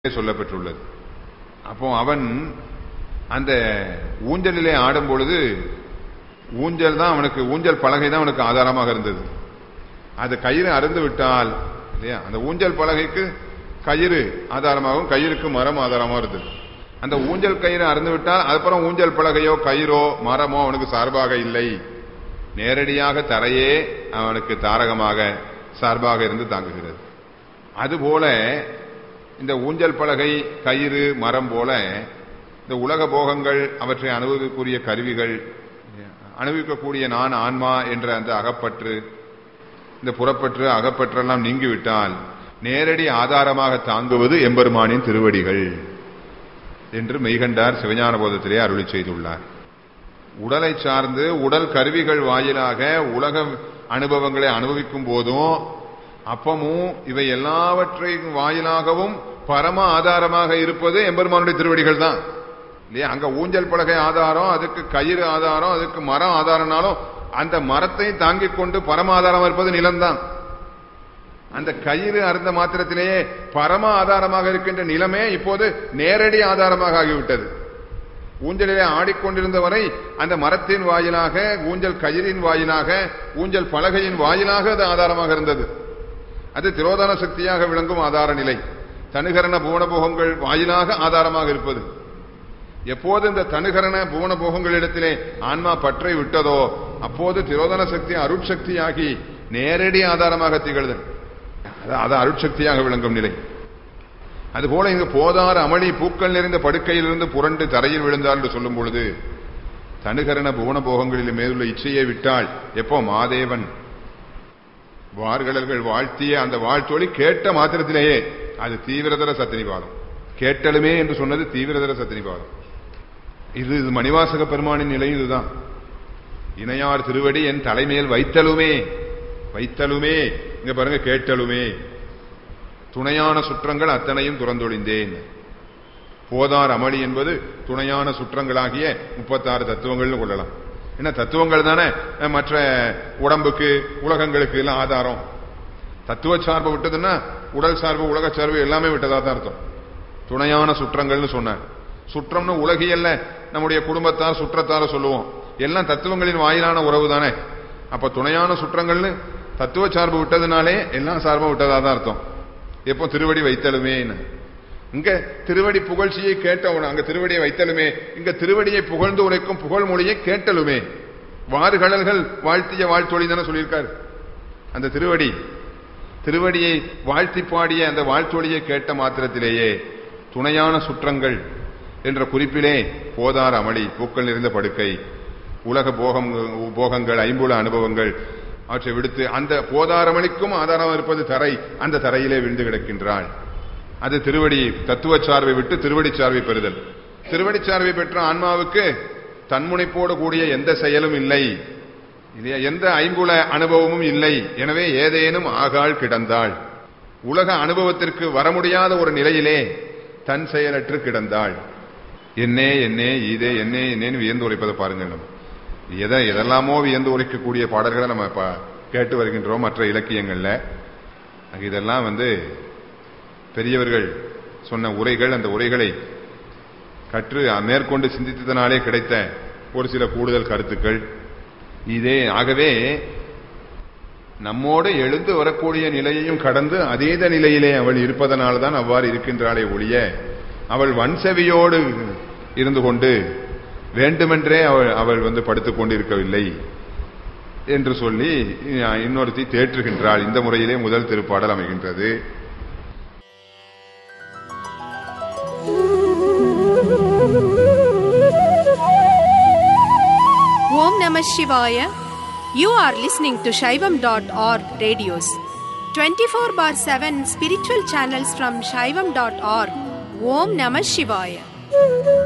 சொல்லப்பெற்றுள்ளது அப்போ அவன் அந்த ஊஞ்சலிலே ஆடும் பொழுது ஊஞ்சல் தான் அவனுக்கு ஊஞ்சல் பலகை தான் அவனுக்கு ஆதாரமாக இருந்தது அது கயிறு அருந்து விட்டால் இல்லையா அந்த ஊஞ்சல் பலகைக்கு கயிறு ஆதாரமாகவும் கயிறுக்கு மரம் ஆதாரமாக இருந்தது அந்த ஊஞ்சல் கயிறு அருந்து விட்டால் அதுக்கப்புறம் ஊஞ்சல் பலகையோ கயிறோ மரமோ அவனுக்கு சார்பாக இல்லை நேரடியாக தரையே அவனுக்கு தாரகமாக சார்பாக இருந்து தாங்குகிறது அதுபோல இந்த ஊஞ்சல் பலகை கயிறு மரம் போல இந்த உலக போகங்கள் அவற்றை அனுபவிக்கக்கூடிய கருவிகள் அனுபவிக்கக்கூடிய நான் ஆன்மா என்ற அந்த அகப்பற்று இந்த புறப்பற்று அகப்பற்றெல்லாம் நீங்கிவிட்டால் நேரடி ஆதாரமாக தாங்குவது எம்பெருமானின் திருவடிகள் என்று மெய்கண்டார் சிவஞான போதத்திலே அருளி செய்துள்ளார் உடலை சார்ந்து உடல் கருவிகள் வாயிலாக உலக அனுபவங்களை அனுபவிக்கும் போதும் அப்பமும் இவை எல்லாவற்றையும் வாயிலாகவும் பரம ஆதாரமாக இருப்பது எம்பெருமானுடைய திருவடிகள் தான் இல்லையா அங்க ஊஞ்சல் பலகை ஆதாரம் அதுக்கு கயிறு ஆதாரம் அதுக்கு மரம் ஆதாரம்னாலும் அந்த மரத்தை தாங்கிக் கொண்டு பரம ஆதாரம் இருப்பது நிலம்தான் அந்த கயிறு அருந்த மாத்திரத்திலேயே பரம ஆதாரமாக இருக்கின்ற நிலமே இப்போது நேரடி ஆதாரமாக ஆகிவிட்டது ஊஞ்சலிலே ஆடிக்கொண்டிருந்த வரை அந்த மரத்தின் வாயிலாக ஊஞ்சல் கயிறின் வாயிலாக ஊஞ்சல் பலகையின் வாயிலாக அது ஆதாரமாக இருந்தது அது திரோதான சக்தியாக விளங்கும் ஆதார நிலை தனுகரண புவனபோகங்கள் வாயிலாக ஆதாரமாக இருப்பது எப்போது இந்த தனுகரண புவனபோகங்களிடத்திலே ஆன்மா பற்றை விட்டதோ அப்போது திரோதன சக்தி அருட்சக்தியாகி நேரடி ஆதாரமாக திகழ்தல் அது அருட்சக்தியாக விளங்கும் நிலை அதுபோல இங்கு போதார் அமளி பூக்கள் நிறைந்த படுக்கையிலிருந்து புரண்டு தரையில் விழுந்தார் என்று சொல்லும் பொழுது தனுகரண புவன போகங்களில் மேலுள்ள இச்சையை விட்டால் எப்போ மாதேவன் வார்கடல்கள் வாழ்த்திய அந்த வாழ்த்தொழி கேட்ட மாத்திரத்திலேயே அது தீவிரதர சத்தினிபாதம் கேட்டலுமே என்று சொன்னது தீவிரதர சத்தினிபாதம் இது இது மணிவாசக பெருமானின் நிலை இதுதான் இணையார் திருவடி என் தலைமையில் வைத்தலுமே வைத்தலுமே இங்க பாருங்க கேட்டலுமே துணையான சுற்றங்கள் அத்தனையும் துறந்தொழிந்தேன் போதார் அமளி என்பது துணையான சுற்றங்களாகிய முப்பத்தாறு தத்துவங்கள்னு கொள்ளலாம் ஏன்னா தத்துவங்கள் தானே மற்ற உடம்புக்கு உலகங்களுக்கு எல்லாம் ஆதாரம் தத்துவ சார்பு விட்டதுன்னா உடல் சார்பு உலக சார்பு எல்லாமே விட்டதா தான் அர்த்தம் துணையான சுற்றங்கள்னு சொன்னார் சுற்றம்னு உலகியல்ல நம்முடைய குடும்பத்தார் சுற்றத்தார சொல்லுவோம் எல்லாம் தத்துவங்களின் வாயிலான உறவு தானே அப்ப துணையான சுற்றங்கள்னு தத்துவ சார்பு விட்டதுனாலே எல்லாம் சார்பும் விட்டதா தான் அர்த்தம் எப்போ திருவடி வைத்தலுமே இங்க திருவடி புகழ்ச்சியை கேட்டவன அங்க திருவடியை வைத்தலுமே இங்க திருவடியை புகழ்ந்து உரைக்கும் புகழ் மொழியை கேட்டலுமே வாறுகடல்கள் வாழ்த்திய வாழ்த்தொழி தானே சொல்லியிருக்காரு அந்த திருவடி திருவடியை வாழ்த்தி பாடிய அந்த வாழ்த்தொழியை கேட்ட மாத்திரத்திலேயே துணையான சுற்றங்கள் என்ற குறிப்பிலே போதார் அமளி பூக்கள் நிறைந்த படுக்கை உலக போகம் போகங்கள் ஐம்புல அனுபவங்கள் அவற்றை விடுத்து அந்த போதாரமணிக்கும் ஆதாரம் இருப்பது தரை அந்த தரையிலே விழுந்து கிடக்கின்றாள் அது திருவடி தத்துவ சார்பை விட்டு திருவடி சார்பை பெறுதல் திருவடி சார்பை பெற்ற ஆன்மாவுக்கு தன்முனைப்போடு கூடிய எந்த செயலும் இல்லை இல்லையா எந்த ஐம்புல அனுபவமும் இல்லை எனவே ஏதேனும் ஆகாள் கிடந்தாள் உலக அனுபவத்திற்கு வர முடியாத ஒரு நிலையிலே தன் செயலற்று கிடந்தாள் என்னே என்னே இதே என்னே என்னேன்னு வியந்து உரைப்பதை பாருங்கள் நம்ம எதை எதெல்லாமோ வியந்து உரைக்கக்கூடிய பாடல்களை நம்ம கேட்டு வருகின்றோம் மற்ற இலக்கியங்கள்ல இதெல்லாம் வந்து பெரியவர்கள் சொன்ன உரைகள் அந்த உரைகளை கற்று மேற்கொண்டு சிந்தித்ததனாலே கிடைத்த ஒரு சில கூடுதல் கருத்துக்கள் இதே ஆகவே நம்மோடு எழுந்து வரக்கூடிய நிலையையும் கடந்து அதீத நிலையிலே அவள் இருப்பதனால்தான் அவ்வாறு இருக்கின்றாளே ஒழிய அவள் வன்செவியோடு இருந்து கொண்டு வேண்டுமென்றே அவள் அவள் வந்து படுத்துக் கொண்டிருக்கவில்லை என்று சொல்லி இன்னொருத்தி தேற்றுகின்றாள் இந்த முறையிலே முதல் திருப்பாடல் அமைகின்றது ஓம் நம சிவாய you are listening to Saivam dot org radios twenty four by seven spiritual channels from Saivam dot org ஓம் நம சிவாய